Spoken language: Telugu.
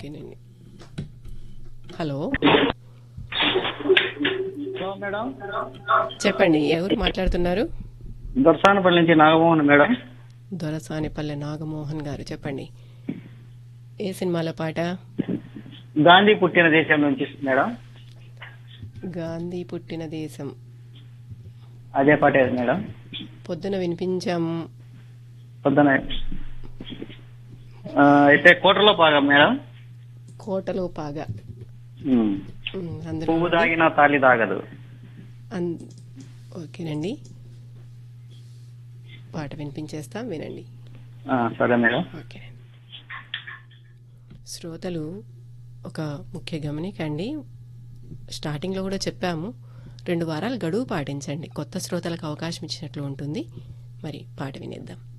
ఓకేనండి హలో హలో మేడం చెప్పండి ఎవరు మాట్లాడుతున్నారు దొరసానపల్లి నుంచి నాగమోహన్ మేడం దొరసానిపల్లె నాగమోహన్ గారు చెప్పండి ఏ సినిమాలో పాట గాంధీ పుట్టిన దేశం నుంచి మేడం గాంధీ పుట్టిన దేశం అదే పాటే మేడం పొద్దున వినిపించాము పొద్దున ఆ, అయితే కోటలో పాగా మేడం కోటలో పాగా ఉమ్. ఉమ్, అందులో పువ్వు దాగినా తాలి తాగదు అన్- ఓకేనండి పాట వినిపించేస్తాం వినండి ఆ, సరే మేడం ఓకే శ్రోతలు ఒక ముఖ్య గమనిక అండి స్టార్టింగ్లో కూడా చెప్పాము రెండు వారాలు గడువు పాటించండి కొత్త శ్రోతలకు అవకాశం ఇచ్చినట్లు ఉంటుంది మరి పాట వినేద్దాం